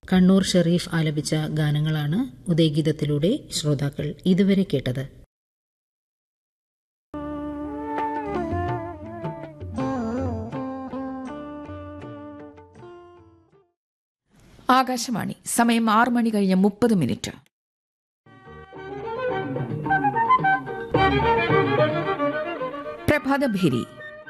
കണ്ണൂർ ഷെറീഫ് ആലപിച്ച ഗാനങ്ങളാണ് ഉദയഗീതത്തിലൂടെ ശ്രോതാക്കൾ ഇതുവരെ കേട്ടത് ആകാശവാണി സമയം ആറ് മണി കഴിഞ്ഞ് മുപ്പത് മിനിറ്റ് പ്രഭാതഭേരി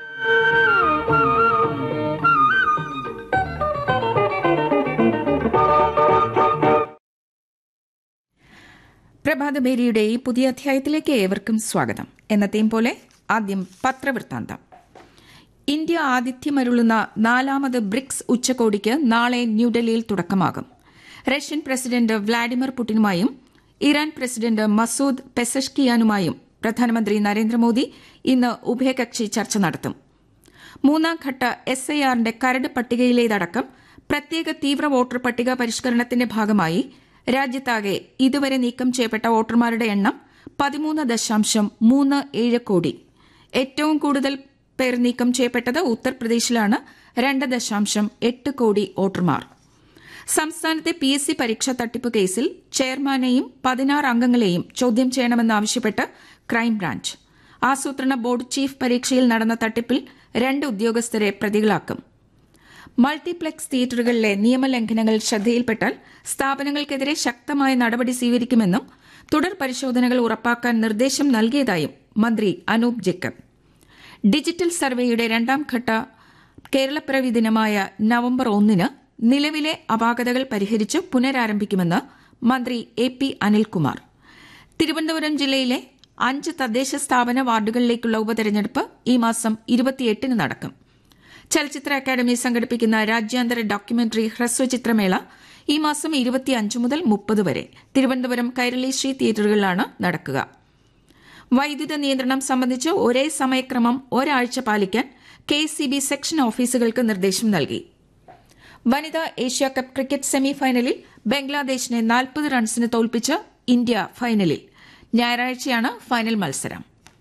പ്രഭാതഭേരിയുടെ ഈ പുതിയ അധ്യായത്തിലേക്ക് ഏവർക്കും സ്വാഗതം എന്നത്തെയും പോലെ ആദ്യം പത്രവൃത്താന്തം ഇന്ത്യ ആതിഥ്യമരുളുന്ന നാലാമത് ബ്രിക്സ് ഉച്ചകോടിക്ക് നാളെ ന്യൂഡൽഹിയിൽ തുടക്കമാകും Russian president Vladimir പുടിനുമായും Iran president Masoud പെസഷ്കിയാനുമായും പ്രധാനമന്ത്രി നരേന്ദ്രമോദി ഇന്ന് ഉഭയകക്ഷി ചർച്ച നടത്തും മൂന്നാം ഘട്ട എസ് ഐ ആറിന്റെ കരട് പട്ടികയിലേതടക്കം പ്രത്യേക തീവ്ര വോട്ടർ പട്ടിക പരിഷ്കരണത്തിന്റെ ഭാഗമായി രാജ്യത്താകെ ഇതുവരെ നീക്കം ചെയ്യപ്പെട്ട വോട്ടർമാരുടെ എണ്ണം പതിമൂന്ന് ദശാംശം മൂന്ന് ഏഴ് കോടി ഏറ്റവും കൂടുതൽ പേർ നീക്കം ചെയ്യപ്പെട്ടത് ഉത്തർപ്രദേശിലാണ് രണ്ട് ദശാംശം എട്ട് കോടി വോട്ടർമാർ സംസ്ഥാനത്തെ പി എസ് സി പരീക്ഷാ തട്ടിപ്പ് കേസിൽ ചെയർമാനെയും പതിനാറ് അംഗങ്ങളെയും ചോദ്യം ചെയ്യണമെന്നാവശ്യപ്പെട്ട് ക്രൈംബ്രാഞ്ച് ആസൂത്രണ ബോർഡ് ചീഫ് പരീക്ഷയിൽ നടന്ന തട്ടിപ്പിൽ രണ്ട് ഉദ്യോഗസ്ഥരെ പ്രതികളാക്കും മൾട്ടിപ്ലക്സ് തിയേറ്ററുകളിലെ നിയമലംഘനങ്ങൾ ശ്രദ്ധയിൽപ്പെട്ടാൽ സ്ഥാപനങ്ങൾക്കെതിരെ ശക്തമായ നടപടി സ്വീകരിക്കുമെന്നും തുടർ പരിശോധനകൾ ഉറപ്പാക്കാൻ നിർദ്ദേശം നൽകിയതായും മന്ത്രി അനൂപ് ജേക്കബ് ഡിജിറ്റൽ സർവേയുടെ രണ്ടാം ഘട്ട കേരളപ്പിറവി ദിനമായ നവംബർ ഒന്നിന് നിലവിലെ അപാകതകൾ പരിഹരിച്ച് പുനരാരംഭിക്കുമെന്ന് മന്ത്രി എ പി അനിൽകുമാർ തിരുവനന്തപുരം ജില്ലയിലെ അഞ്ച് തദ്ദേശ സ്ഥാപന വാർഡുകളിലേക്കുള്ള ഉപതെരഞ്ഞെടുപ്പ് ഈ മാസം ഇരുപത്തിയെട്ടിന് നടക്കും ചലച്ചിത്ര അക്കാദമി സംഘടിപ്പിക്കുന്ന രാജ്യാന്തര ഡോക്യുമെന്ററി ഹ്രസ്വചിത്രമേള ഈ മാസം ഇരുപത്തിയഞ്ച് മുതൽ മുപ്പത് വരെ തിരുവനന്തപുരം കൈരളി ശ്രീ തിയേറ്ററുകളിലാണ് നടക്കുക വൈദ്യുത നിയന്ത്രണം സംബന്ധിച്ച് ഒരേ സമയക്രമം ഒരാഴ്ച പാലിക്കാൻ കെ സെക്ഷൻ ഓഫീസുകൾക്ക് നിർദ്ദേശം നൽകി വനിതാ ഏഷ്യ കപ്പ് ക്രിക്കറ്റ് സെമി ഫൈനലിൽ ബംഗ്ലാദേശിനെ നാൽപ്പത് റൺസിന് തോൽപ്പിച്ച് ഇന്ത്യ ഫൈനലിൽ ഞായറാഴ്ചയാണ് ഫൈനൽ മത്സരം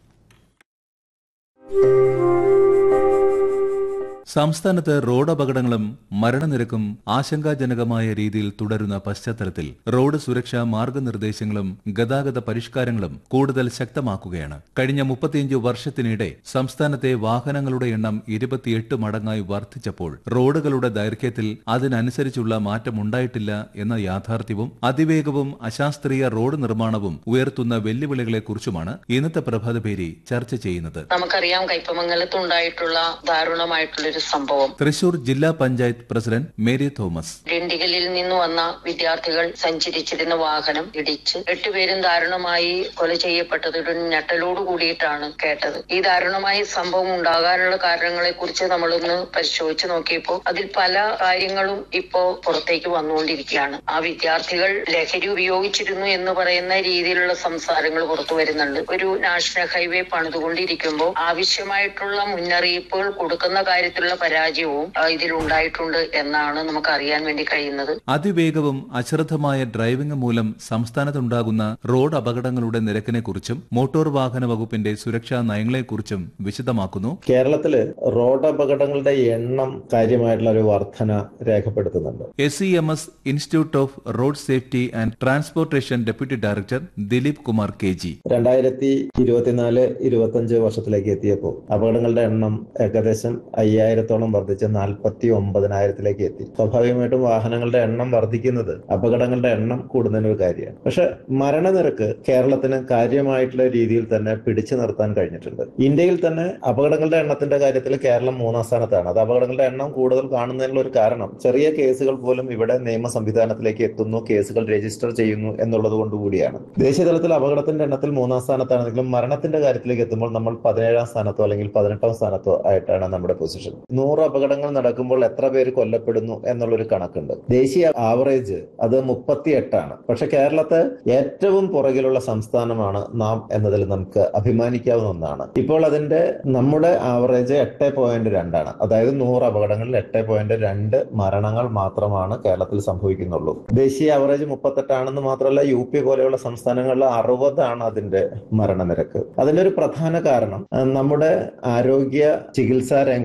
സംസ്ഥാനത്ത് റോഡ് അപകടങ്ങളും മരണനിരക്കും ആശങ്കാജനകമായ രീതിയിൽ തുടരുന്ന പശ്ചാത്തലത്തിൽ റോഡ് സുരക്ഷാ മാർഗനിർദ്ദേശങ്ങളും ഗതാഗത പരിഷ്കാരങ്ങളും കൂടുതൽ ശക്തമാക്കുകയാണ് കഴിഞ്ഞ മുപ്പത്തിയഞ്ച് വർഷത്തിനിടെ സംസ്ഥാനത്തെ വാഹനങ്ങളുടെ എണ്ണം ഇരുപത്തിയെട്ട് മടങ്ങായി വർദ്ധിച്ചപ്പോൾ റോഡുകളുടെ ദൈർഘ്യത്തിൽ അതിനനുസരിച്ചുള്ള മാറ്റമുണ്ടായിട്ടില്ല എന്ന യാഥാർത്ഥ്യവും അതിവേഗവും അശാസ്ത്രീയ റോഡ് നിർമ്മാണവും ഉയർത്തുന്ന വെല്ലുവിളികളെക്കുറിച്ചുമാണ് ഇന്നത്തെ പ്രഭാതപേരി ചർച്ച ചെയ്യുന്നത് നമുക്കറിയാം കൈപ്പമംഗലത്ത് ഉണ്ടായിട്ടുള്ള ദാരുണമായിട്ടുള്ള ഒരു സംഭവം തൃശൂർ ജില്ലാ പഞ്ചായത്ത് പ്രസിഡന്റ് മേരി തോമസ് ഡിണ്ടിഗലിൽ നിന്ന് വന്ന വിദ്യാർത്ഥികൾ സഞ്ചരിച്ചിരുന്ന വാഹനം ഇടിച്ച് എട്ടുപേരും ദാരുണമായി കൊല ചെയ്യപ്പെട്ടത് ഒരു ഞെട്ടലോട് കൂടിയിട്ടാണ് കേട്ടത് ഈ ദാരുണമായ സംഭവം ഉണ്ടാകാനുള്ള കാരണങ്ങളെ കുറിച്ച് നമ്മളൊന്ന് പരിശോധിച്ച് നോക്കിയപ്പോൾ അതിൽ പല കാര്യങ്ങളും ഇപ്പോ പുറത്തേക്ക് വന്നുകൊണ്ടിരിക്കുകയാണ് ആ വിദ്യാർത്ഥികൾ ലഹരി ഉപയോഗിച്ചിരുന്നു എന്ന് പറയുന്ന രീതിയിലുള്ള സംസാരങ്ങൾ പുറത്തു വരുന്നുണ്ട് ഒരു നാഷണൽ ഹൈവേ പണിതുകൊണ്ടിരിക്കുമ്പോൾ ആവശ്യമായിട്ടുള്ള മുന്നറിയിപ്പുകൾ കൊടുക്കുന്ന കാര്യത്തിലുള്ള പരാജയവും ആ, ഇതിൽ ഉണ്ടായിട്ടുണ്ട് എന്നാണ് നമുക്ക് അറിയാൻ വേണ്ടി കഴിയുന്നത് അതിവേഗവും അശ്രദ്ധമായ ഡ്രൈവിംഗ് മൂലം സംസ്ഥാനത്തുണ്ടാകുന്ന റോഡ് അപകടങ്ങളുടെ നിരക്കിനെക്കുറിച്ചും മോട്ടോർ വാഹന വകുപ്പിന്റെ സുരക്ഷാ നയങ്ങളെക്കുറിച്ചും വിശദമാക്കുന്നു കേരളത്തില് റോഡ് അപകടങ്ങളുടെ എണ്ണം കാര്യമായിട്ടുള്ള ഒരു വർധന രേഖപ്പെടുത്തുന്നുണ്ട് S C M S institute of road safety and transportation deputy director Dileep Kumar K G രണ്ടായിരത്തി ഇരുപത്തിനാല് ഇരുപത്തഞ്ച് വർഷത്തിലേക്ക് എത്തിയപ്പോൾ അപകടങ്ങളുടെ എണ്ണം ഏകദേശം അയ്യായിരത്തോളം വർദ്ധിച്ച് നാൽപ്പത്തി ഒമ്പതിനായിരത്തിലേക്ക് എത്തി സ്വാഭാവികമായിട്ടും വാഹനങ്ങളുടെ എണ്ണം വർദ്ധിക്കുന്നത് അപകടങ്ങളുടെ എണ്ണം കൂടുന്നതിന് ഒരു കാര്യമാണ് പക്ഷെ മരണനിരക്ക് കേരളത്തിന് കാര്യമായിട്ടുള്ള രീതിയിൽ തന്നെ പിടിച്ചു നിർത്താൻ കഴിഞ്ഞിട്ടുണ്ട് ഇന്ത്യയിൽ തന്നെ അപകടങ്ങളുടെ എണ്ണത്തിന്റെ കാര്യത്തിൽ കേരളം മൂന്നാം സ്ഥാനത്താണ് അത് അപകടങ്ങളുടെ എണ്ണം കൂടുതൽ കാണുന്നതിനുള്ള ഒരു കാരണം ചെറിയ കേസുകൾ പോലും ഇവിടെ നിയമ സംവിധാനത്തിലേക്ക് എത്തുന്നു കേസുകൾ രജിസ്റ്റർ ചെയ്യുന്നു എന്നുള്ളത് കൊണ്ടുകൂടിയാണ് ദേശീയ തലത്തിൽ അപകടത്തിന്റെ എണ്ണത്തിൽ മൂന്നാം സ്ഥാനത്താണെങ്കിലും മരണത്തിന്റെ കാര്യത്തിലേക്ക് എത്തുമ്പോൾ നമ്മൾ പതിനേഴാം സ്ഥാനത്തോ അല്ലെങ്കിൽ പതിനെട്ടാം സ്ഥാനത്തോ ആയിട്ടാണ് നമ്മുടെ പൊസിഷൻ നൂറ് അപകടങ്ങൾ നടക്കുമ്പോൾ എത്ര പേര് കൊല്ലപ്പെടുന്നു എന്നുള്ളൊരു കണക്കുണ്ട് ദേശീയ ആവറേജ് അത് മുപ്പത്തി എട്ടാണ് പക്ഷെ കേരളത്തെ ഏറ്റവും പുറകിലുള്ള സംസ്ഥാനമാണ് നാം എന്നതിൽ നമുക്ക് അഭിമാനിക്കാവുന്ന ഒന്നാണ് ഇപ്പോൾ അതിന്റെ നമ്മുടെ ആവറേജ് എട്ട് പോയിന്റ് രണ്ടാണ് അതായത് നൂറ് അപകടങ്ങളിൽ എട്ട് പോയിന്റ് രണ്ട് മരണങ്ങൾ മാത്രമാണ് കേരളത്തിൽ സംഭവിക്കുന്നുള്ളൂ ദേശീയ ആവറേജ് മുപ്പത്തെട്ടാണെന്ന് മാത്രമല്ല യു പി പോലെയുള്ള സംസ്ഥാനങ്ങളിൽ അറുപതാണ് അതിന്റെ മരണനിരക്ക് അതിന്റെ ഒരു പ്രധാന കാരണം ആ, നമ്മുടെ ആരോഗ്യ ചികിത്സാ രംഗങ്ങളും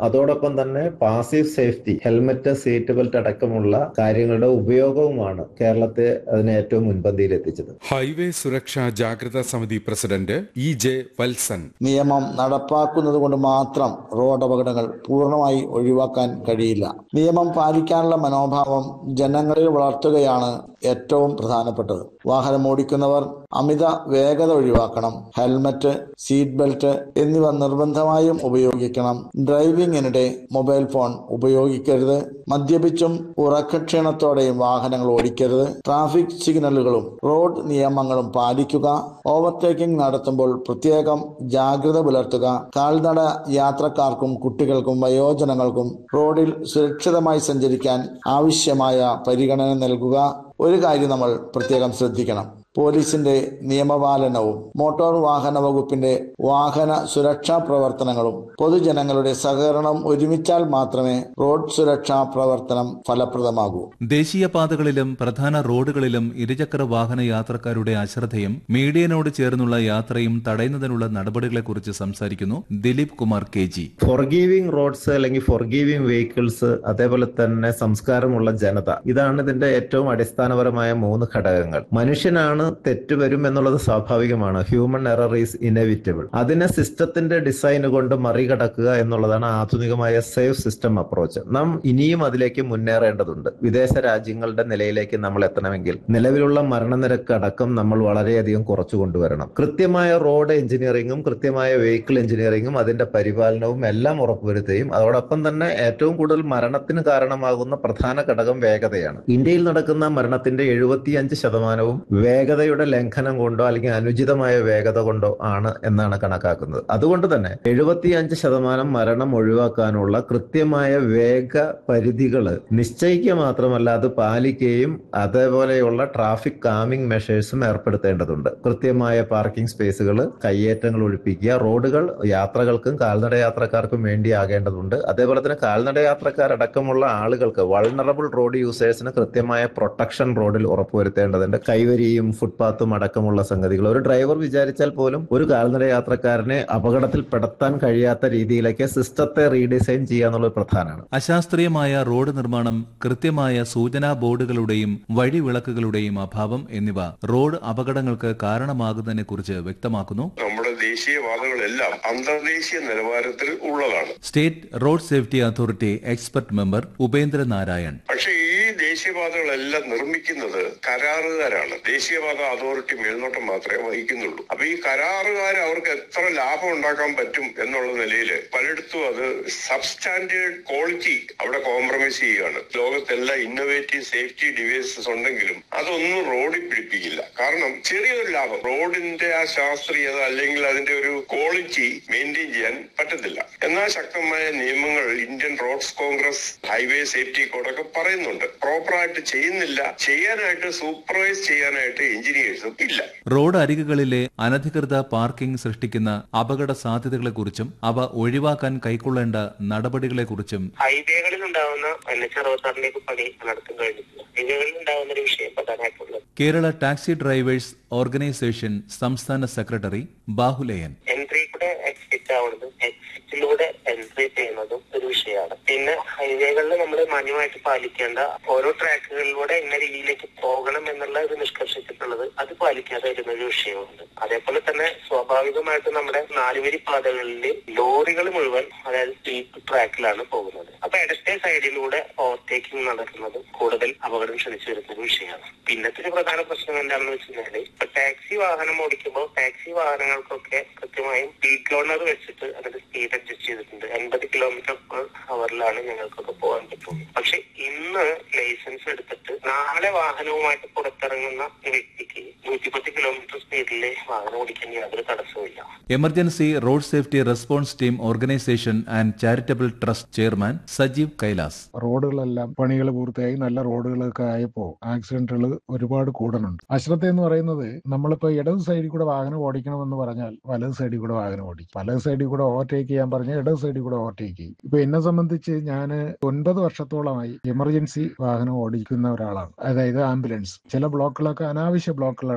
അതോടൊപ്പം തന്നെ passive safety helmet seat belt അടക്കമുള്ള കാര്യങ്ങളുടെ ഉപയോഗവുമാണ് കേരളത്തെ അതിന് ഏറ്റവും മുൻപന്തിയിൽ എത്തിച്ചത് ഹൈവേ സുരക്ഷാ ജാഗ്രതാ സമിതി പ്രസിഡന്റ് ഇ ജെ വത്സൻ നിയമം നടപ്പാക്കുന്നത് കൊണ്ട് മാത്രം റോഡ് അപകടങ്ങൾ പൂർണ്ണമായി ഒഴിവാക്കാൻ കഴിയില്ല നിയമം പാലിക്കാനുള്ള മനോഭാവം ജനങ്ങളിൽ വളർത്തുകയാണ് ഏറ്റവും പ്രധാനപ്പെട്ടത് വാഹനം ഓടിക്കുന്നവർ അമിത വേഗത ഒഴിവാക്കണം ഹെൽമറ്റ് സീറ്റ് ബെൽറ്റ് എന്നിവ നിർബന്ധമായും ഉപയോഗിക്കണം ഡ്രൈവിംഗിനിടെ മൊബൈൽ ഫോൺ ഉപയോഗിക്കരുത് മദ്യപിച്ചും ഉറക്കക്ഷീണത്തോടെയും വാഹനങ്ങൾ ഓടിക്കരുത് ട്രാഫിക് സിഗ്നലുകളും റോഡ് നിയമങ്ങളും പാലിക്കുക ഓവർടേക്കിംഗ് നടത്തുമ്പോൾ പ്രത്യേകം ജാഗ്രത പുലർത്തുക കാൽനട യാത്രക്കാർക്കും കുട്ടികൾക്കും വയോജനങ്ങൾക്കും റോഡിൽ സുരക്ഷിതമായി സഞ്ചരിക്കാൻ ആവശ്യമായ പരിഗണന നൽകുക ഒരു കാര്യം നമ്മൾ പ്രത്യേകം ശ്രദ്ധിക്കണം പോലീസിന്റെ നിയമപാലനവും മോട്ടോർ വാഹന വകുപ്പിന്റെ വാഹന സുരക്ഷാ പ്രവർത്തനങ്ങളും പൊതുജനങ്ങളുടെ സഹകരണം ഒരുമിച്ചാൽ മാത്രമേ റോഡ് സുരക്ഷാ പ്രവർത്തനം ഫലപ്രദമാകൂ ദേശീയപാതകളിലും പ്രധാന റോഡുകളിലും ഇരുചക്ര വാഹന യാത്രക്കാരുടെ അശ്രദ്ധയും മീഡിയനോട് ചേർന്നുള്ള യാത്രയും തടയുന്നതിനുള്ള നടപടികളെക്കുറിച്ച് സംസാരിക്കുന്നു Dileep Kumar K G forgiving roads അല്ലെങ്കിൽ ഫോർഗീവിംഗ് വെഹിക്കിൾസ് അതേപോലെ തന്നെ സംസ്കാരമുള്ള ജനത ഇതാണ് ഇതിന്റെ ഏറ്റവും അടിസ്ഥാനപരമായ മൂന്ന് ഘടകങ്ങൾ മനുഷ്യനാണ് തെറ്റ് വരും എന്നുള്ളത് സ്വാഭാവികമാണ് ഹ്യൂമൻ എറർ ഈസ് ഇനെവിറ്റബിൾ അതിനെ സിസ്റ്റത്തിന്റെ ഡിസൈൻ കൊണ്ട് മറികടക്കുക എന്നുള്ളതാണ് ആധുനികമായ സേഫ് സിസ്റ്റം അപ്രോച്ച് നാം ഇനിയും അതിലേക്ക് മുന്നേറേണ്ടതുണ്ട് വിദേശ രാജ്യങ്ങളുടെ നിലയിലേക്ക് നമ്മൾ എത്തണമെങ്കിൽ നിലവിലുള്ള മരണനിരക്ക് അടക്കം നമ്മൾ വളരെയധികം കുറച്ചു കൊണ്ടുവരണം കൃത്യമായ റോഡ് എഞ്ചിനീയറിംഗും കൃത്യമായ വെഹിക്കിൾ എഞ്ചിനീയറിംഗും അതിന്റെ പരിപാലനവും എല്ലാം ഉറപ്പുവരുത്തുകയും അതോടൊപ്പം തന്നെ ഏറ്റവും കൂടുതൽ മരണത്തിന് കാരണമാകുന്ന പ്രധാന ഘടകം വേഗതയാണ് ഇന്ത്യയിൽ നടക്കുന്ന മരണത്തിന്റെ എഴുപത്തിയഞ്ച് ശതമാനവും വേഗതയുടെ ലംഘനം കൊണ്ടോ അല്ലെങ്കിൽ അനുചിതമായ വേഗത കൊണ്ടോ ആണ് എന്നാണ് കണക്കാക്കുന്നത് അതുകൊണ്ട് തന്നെ എഴുപത്തിയഞ്ച് ശതമാനം മരണം ഒഴിവാക്കാനുള്ള കൃത്യമായ വേഗ പരിധികൾ നിശ്ചയിക്കുക മാത്രമല്ല അത് പാലിക്കുകയും അതേപോലെയുള്ള ട്രാഫിക് കാമിംഗ് മെഷേഴ്സും ഏർപ്പെടുത്തേണ്ടതുണ്ട് കൃത്യമായ പാർക്കിംഗ് സ്പേസുകൾ കയ്യേറ്റങ്ങൾ ഒഴിപ്പിക്കുക റോഡുകൾ യാത്രകൾക്കും കാൽനട യാത്രക്കാർക്കും വേണ്ടിയാകേണ്ടതുണ്ട് അതേപോലെ തന്നെ കാൽനട യാത്രക്കാരടക്കമുള്ള ആളുകൾക്ക് വൾണറബിൾ റോഡ് യൂസേഴ്സിന് കൃത്യമായ പ്രൊട്ടക്ഷൻ റോഡിൽ ഉറപ്പുവരുത്തേണ്ടതുണ്ട് കൈവരിയും ഫുട്പാത്തും അടക്കമുള്ള സംഗതികൾ ഒരു ഡ്രൈവർ വിചാരിച്ചാൽ പോലും ഒരു കാൽനട യാത്രക്കാരനെ അപകടത്തിൽ പെടുത്താൻ കഴിയാത്ത രീതിയിലേക്ക് സിസ്റ്റത്തെ റീഡിസൈൻ ചെയ്യുക എന്നുള്ളത് പ്രധാനമാണ് അശാസ്ത്രീയമായ റോഡ് നിർമ്മാണം കൃത്യമായ സൂചനാ ബോർഡുകളുടെയും വഴിവിളക്കുകളുടെയും അഭാവം എന്നിവ റോഡ് അപകടങ്ങൾക്ക് കാരണമാകുന്നതിനെക്കുറിച്ച് വ്യക്തമാക്കുന്നു നമ്മുടെ ദേശീയപാതകളെല്ലാം അന്തർദേശീയ നിലവാരത്തിൽ ഉള്ളതാണ് state road safety authority expert member Upendra Narayan പക്ഷേ ഈ ദേശീയപാതകളെല്ലാം നിർമ്മിക്കുന്നത് കരാറുകാരാണ് ദേശീയപാത അതോറിറ്റി മേൽനോട്ടം മാത്രമേ വഹിക്കുന്നുള്ളൂ അപ്പൊ ഈ കരാറുകാർ അവർക്ക് എത്ര ലാഭം ഉണ്ടാക്കാൻ പറ്റും എന്നുള്ള നിലയിൽ പലയിടത്തും അത് സബ്സ്റ്റാൻഡേർഡ് ക്വാളിറ്റി അവിടെ കോംപ്രമൈസ് ചെയ്യുകയാണ് ലോകത്തെല്ലാം ഇന്നോവേറ്റീവ് സേഫ്റ്റി ഡിവൈസസ് ഉണ്ടെങ്കിലും അതൊന്നും റോഡിൽ പിടിപ്പിക്കില്ല കാരണം ചെറിയൊരു ലാഭം റോഡിന്റെ ആ ശാസ്ത്രീയത അല്ലെങ്കിൽ അതിന്റെ ഒരു ക്വാളിറ്റി മെയിൻറ്റെയിൻ ചെയ്യാൻ പറ്റത്തില്ല എന്നാൽ ശക്തമായ നിയമങ്ങൾ Indian roads congress highway safety കോഡൊക്കെ പറയുന്നുണ്ട് പ്രോപ്പറായിട്ട് ചെയ്യുന്നില്ല ചെയ്യാനായിട്ട് സൂപ്പർവൈസ് ചെയ്യാനായിട്ട് എഞ്ചിനീയേഴ്സും ഇല്ല റോഡ് അരികുകളിലെ അനധികൃത പാർക്കിംഗ് സൃഷ്ടിക്കുന്ന അപകട സാധ്യതകളെക്കുറിച്ചും അവ ഒഴിവാക്കാൻ കൈക്കൊള്ളേണ്ട നടപടികളെക്കുറിച്ചും ഹൈവേകളിൽ ഉണ്ടാവുന്ന എൻ എച്ച് അറുപത്താറിലേക്ക് പണി നടത്താൻ കഴിഞ്ഞിട്ടില്ല ഹൈവേകളിൽ ഉണ്ടാവുന്ന ഒരു വിഷയം പ്രധാനമായിട്ടുള്ളത് കേരള ടാക്സി ഡ്രൈവേഴ്സ് ഓർഗനൈസേഷൻ സംസ്ഥാന സെക്രട്ടറി ബാഹുലയൻ എൻട്രി കൂടെ എക്സിറ്റ് ആവുന്നതും എക്സിറ്റിലൂടെ എൻട്രി ചെയ്യുന്നതും ഒരു വിഷയമാണ് പിന്നെ ഹൈവേകളിൽ നമ്മൾ മാന്യമായിട്ട് പാലിക്കേണ്ട ഓരോ ട്രാക്കുകളിലൂടെ ഇന്ന രീതിയിലേക്ക് പോകണം എന്നുള്ള ഒരു നിഷ്കർഷിച്ചിട്ടുള്ളത് അത് പാലിക്കാതെ വരുന്ന ഒരു വിഷയമുണ്ട് അതേപോലെ തന്നെ സ്വാഭാവികമായിട്ട് നമ്മുടെ നാലുവരി പാതകളിൽ ലോറികൾ മുഴുവൻ അതായത് സ്പീഡ് ട്രാക്കിലാണ് പോകുന്നത് അപ്പൊ ഇടത്തെ സൈഡിലൂടെ ഓവർടേക്കിംഗ് നടക്കുന്നതും കൂടുതൽ അപകടം ക്ഷണിച്ചു വരുന്ന ഒരു വിഷയമാണ് പിന്നത്തെ ഒരു പ്രധാന പ്രശ്നം എന്താണെന്ന് വെച്ചാല് ഇപ്പൊ ടാക്സി വാഹനം ഓടിക്കുമ്പോൾ ടാക്സി വാഹനങ്ങൾക്കൊക്കെ കൃത്യമായും സ്പീഡ് ലോണർ വെച്ചിട്ട് അതിന്റെ സ്പീഡ് അഡ്ജസ്റ്റ് ചെയ്തിട്ടുണ്ട് എൺപത് കിലോമീറ്റർ പെർ ഹവറിലാണ് ഞങ്ങൾക്കൊക്കെ പോകാൻ പറ്റുള്ളൂ പക്ഷെ ഇന്ന് ലൈസൻസ് എടുത്തിട്ട് നാളെ വാഹനവുമായിട്ട് പുറത്തിറങ്ങുന്ന വ്യക്തിക്ക് നൂറ്റിപ്പത്ത് കിലോമീറ്റർ സ്പീഡിൽ വാഹനം ഓടിക്കാൻ യാതൊരു തടസ്സവുമില്ല emergency road safety response team organisation and charitable trust chairman Sajeev Kailas റോഡുകളെല്ലാം പണികൾ പൂർത്തിയായി നല്ല റോഡുകളൊക്കെ ആയപ്പോൾ ആക്സിഡന്റുകൾ ഒരുപാട് കൂടുന്നുണ്ട് അശ്രദ്ധ എന്ന് പറയുന്നത് നമ്മളിപ്പോ ഇടത് സൈഡിൽ കൂടെ വാഹനം ഓടിക്കണമെന്ന് പറഞ്ഞാൽ വലത് സൈഡിൽ കൂടെ വാഹനം ഓടിക്കും വലത് സൈഡിൽ കൂടെ ഓവർടേക്ക് ചെയ്യാൻ പറഞ്ഞാൽ ഇടത് സൈഡിൽ കൂടെ ഓവർടേക്ക് ചെയ്യും ഇപ്പൊ എന്നെ സംബന്ധിച്ച് ഞാൻ ഒൻപത് വർഷത്തോളമായി എമർജൻസി വാഹനം ഓടിക്കുന്ന ഒരാളാണ് അതായത് ആംബുലൻസ് ചില ബ്ലോക്കുകളൊക്കെ അനാവശ്യ ബ്ലോക്കുകളാണ്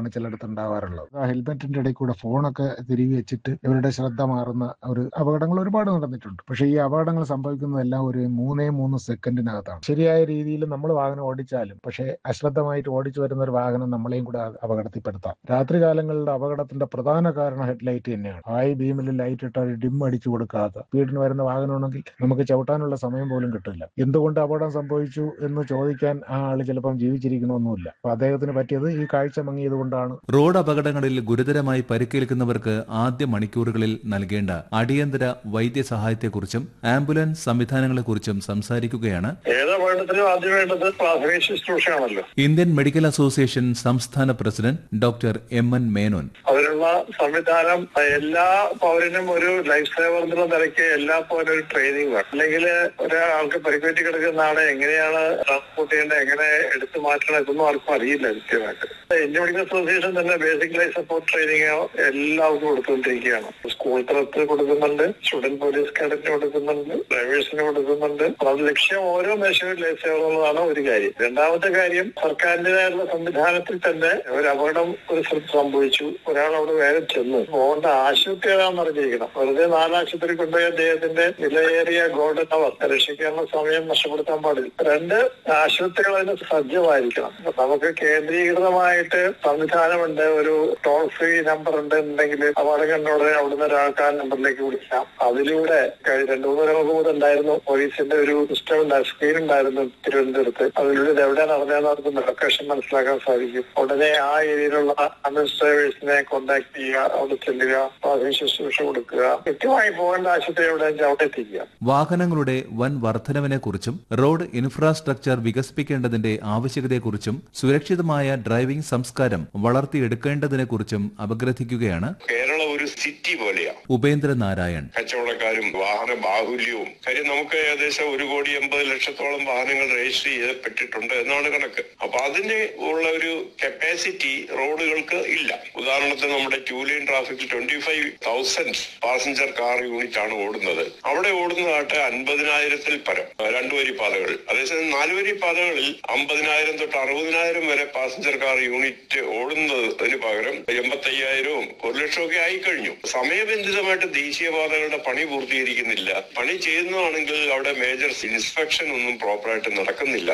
ചിലയിടത്ത് ഉണ്ടാവാറുള്ളത് ആ ഹെൽമെറ്റിന്റെ ഇടയിൽ കൂടെ ഫോണൊക്കെ തിരികെ വെച്ചിട്ട് ഇവരുടെ ശ്രദ്ധ മാറുന്ന ഒരു അപകടങ്ങൾ ഒരുപാട് നടന്നിട്ടുണ്ട് പക്ഷേ ഈ അപകടങ്ങൾ സംഭവിക്കുന്നതെല്ലാം ഒരു മൂന്നേ മൂന്ന് സെക്കൻഡിനകത്താണ് ശരിയായ രീതിയിൽ നമ്മൾ വാഹനം ഓടിച്ചാലും പക്ഷേ അശ്രദ്ധമായിട്ട് ഓടിച്ചു വരുന്ന ഒരു വാഹനം നമ്മളെയും കൂടെ അത് അപകടത്തിൽപ്പെടുത്താം രാത്രി കാലങ്ങളിലെ അപകടത്തിന്റെ പ്രധാന കാരണം ഹെഡ്ലൈറ്റ് തന്നെയാണ് ഹൈ ബീമിൽ ലൈറ്റ് ഇട്ടാൽ ഡിം അടിച്ചു കൊടുക്കാതെ സ്പീഡിന് വരുന്ന വാഹനമാണെങ്കിൽ നമുക്ക് ചവിട്ടാനുള്ള സമയം പോലും കിട്ടില്ല എന്തുകൊണ്ട് അപകടം സംഭവിച്ചു എന്ന് ചോദിക്കാൻ ആ ആള് ചിലപ്പം ജീവിച്ചിരിക്കണമെന്നില്ല അപ്പൊ അദ്ദേഹത്തിന് പറ്റിയത് ഈ കാഴ്ച മങ്ങിയത് കൊണ്ടാണ് റോഡ് അപകടങ്ങളിൽ ഗുരുതരമായി പരിക്കേൽക്കുന്നവർക്ക് ആദ്യ മണിക്കൂറുകളിൽ നൽകേണ്ട അടിയന്തര വൈദ്യസഹായത്തെക്കുറിച്ചും ആംബുലൻസ് സംവിധാനങ്ങളെക്കുറിച്ചും സംസാരിക്കുകയാണ് ഏത് അപകടത്തിനും ആദ്യം വേണ്ടത് പ്രാഥമിക ശുശ്രൂഷയാണല്ലോ ഇന്ത്യൻ മെഡിക്കൽ അസോസിയേഷൻ സംസ്ഥാന president doctor M N Menon അതിനുള്ള സംവിധാനം എല്ലാ പൗരനും ഒരു ലൈഫ് സേവർ എന്നുള്ള നിലയ്ക്ക് എല്ലാ പൗരനും ഒരു ട്രെയിനിങ് വേണം അല്ലെങ്കിൽ ഒരാൾക്ക് പരിക്കേറ്റി കിടക്കുന്ന ആളെ എങ്ങനെയാണ് ട്രാൻസ്പോർട്ട് ചെയ്യേണ്ടത് എങ്ങനെ എടുത്തു മാറ്റണം ഇതൊന്നും ആർക്കും അറിയില്ല കൃത്യമായിട്ട് ഇന്ത്യൻ മെഡിക്കൽ അസോസിയേഷൻ തന്നെ ബേസിക് ലൈഫ് സപ്പോർട്ട് ട്രെയിനിങ് എല്ലാവർക്കും കൊടുത്തുകൊണ്ടിരിക്കുകയാണ് സ്കൂൾ തലത്തിൽ കൊടുക്കുന്നുണ്ട് സ്റ്റുഡന്റ് പോലീസ് കേഡറ്റിന് കൊടുക്കുന്നുണ്ട് ഡ്രൈവേഴ്സിന് കൊടുക്കുന്നുണ്ട് അത് ലക്ഷ്യം ഓരോ മേശയും ലൈഫ് സേവർ എന്നുള്ളതാണ് ഒരു കാര്യം രണ്ടാമത്തെ കാര്യം സർക്കാരിന്റേതായിട്ടുള്ള സംവിധാനത്തിൽ തന്നെ ഒരു അപകടം ഒരു സ്ഥലത്ത് സംഭവിച്ചു ഒരാൾ അവിടെ വേഗം ചെന്ന് പോകേണ്ട ആശുപത്രി ഏതാണെന്ന് അറിഞ്ഞിരിക്കണം വെറുതെ നാലാശുപത്രി കൊണ്ടുപോയി അദ്ദേഹത്തിന്റെ വിലയേറിയ ഗോൾഡൻ അവർ രക്ഷിക്കാനുള്ള സമയം നഷ്ടപ്പെടുത്താൻ പാടില്ല രണ്ട് ആശുപത്രികൾ അതിന് സജ്ജമായിരിക്കണം നമുക്ക് കേന്ദ്രീകൃതമായിട്ട് സംവിധാനമുണ്ട് ഒരു ടോൾ ഫ്രീ നമ്പർ ഉണ്ട് ഉണ്ടെങ്കിൽ അപകടം കണ്ടോടെ അവിടുന്ന് ഒരാൾക്ക് ആ നമ്പറിലേക്ക് വിളിക്കാം അതിലൂടെ കഴി- രണ്ടു മൂന്ന് ദിവസം കൂടെ ഉണ്ടായിരുന്നു പോലീസിന്റെ ഒരു സിസ്റ്റം ഉണ്ടായിരുന്നു സ്ക്രീൻ ഉണ്ടായിരുന്നു തിരുവനന്തപുരത്ത് അതിലൂടെ ഇത് എവിടെ നടന്നതെന്ന് അവർക്ക് ലൊക്കേഷൻ മനസ്സിലാക്കാൻ സാധിക്കും ഉടനെ ആ ഏരിയയിലുള്ള ആംബുലൻസ് ഡ്രൈവേഴ്സിനെ കോൺടാക്ട് ചെയ്യുക അവിടെ ചെല്ലുക പ്രാഥമിക ശുശ്രൂഷ കൊടുക്കുക കൃത്യമായി പോകേണ്ട ആശുപത്രി എവിടെ അവിടെ എത്തിക്കുക വാഹനങ്ങളുടെ വൻ വർധനവിനെക്കുറിച്ചും റോഡ് ഇൻഫ്രാസ്ട്രക്ചർ വികസിപ്പിക്കേണ്ടതിന്റെ ആവശ്യകതയെക്കുറിച്ചും സുരക്ഷിതമായ ഡ്രൈവിംഗ് സംസ്കാരം വളർത്തിയെടുക്കേണ്ടതിനെക്കുറിച്ചും അപഗ്രഥിക്കുകയാണ് കേരളം ഒരു സിറ്റി പോലെയാ ഉപേന്ദ്ര നാരായൺ കച്ചവടക്കാരും വാഹന ബാഹുല്യവും കാര്യം നമുക്ക് ഏകദേശം ഒരു കോടി എൺപത് ലക്ഷത്തോളം വാഹനങ്ങൾ രജിസ്റ്റർ ചെയ്യപ്പെട്ടിട്ടുണ്ട് എന്നാണ് കണക്ക് അപ്പൊ അതിന് ഉള്ള ഒരു കപ്പാസിറ്റി റോഡുകൾക്ക് ഇല്ല ഉദാഹരണത്തിന് നമ്മുടെ ടൂ ലൈൻ ട്രാഫിക്കിൽ twenty five thousand passenger car unit ആണ് ഓടുന്നത് അവിടെ ഓടുന്നതായിട്ട് അൻപതിനായിരത്തിൽ പരം രണ്ടു വരി പാതകൾ അതേസമയം നാലുവരി പാതകളിൽ അമ്പതിനായിരം തൊട്ട് അറുപതിനായിരം വരെ പാസഞ്ചർ കാർ യൂണിറ്റ് ഓടുന്നതിന് പകരം എൺപത്തയ്യായിരവും ഒരു ലക്ഷമൊക്കെ ആയി കഴിഞ്ഞു സമയബന്ധിതമായിട്ട് ദേശീയപാതകളുടെ പണി പൂർത്തീകരിക്കുന്നില്ല പണി ചെയ്യുന്നതാണെങ്കിൽ അവിടെ മേജർ ഇൻസ്പെക്ഷൻ ഒന്നും പ്രോപ്പറായിട്ട് നടക്കുന്നില്ല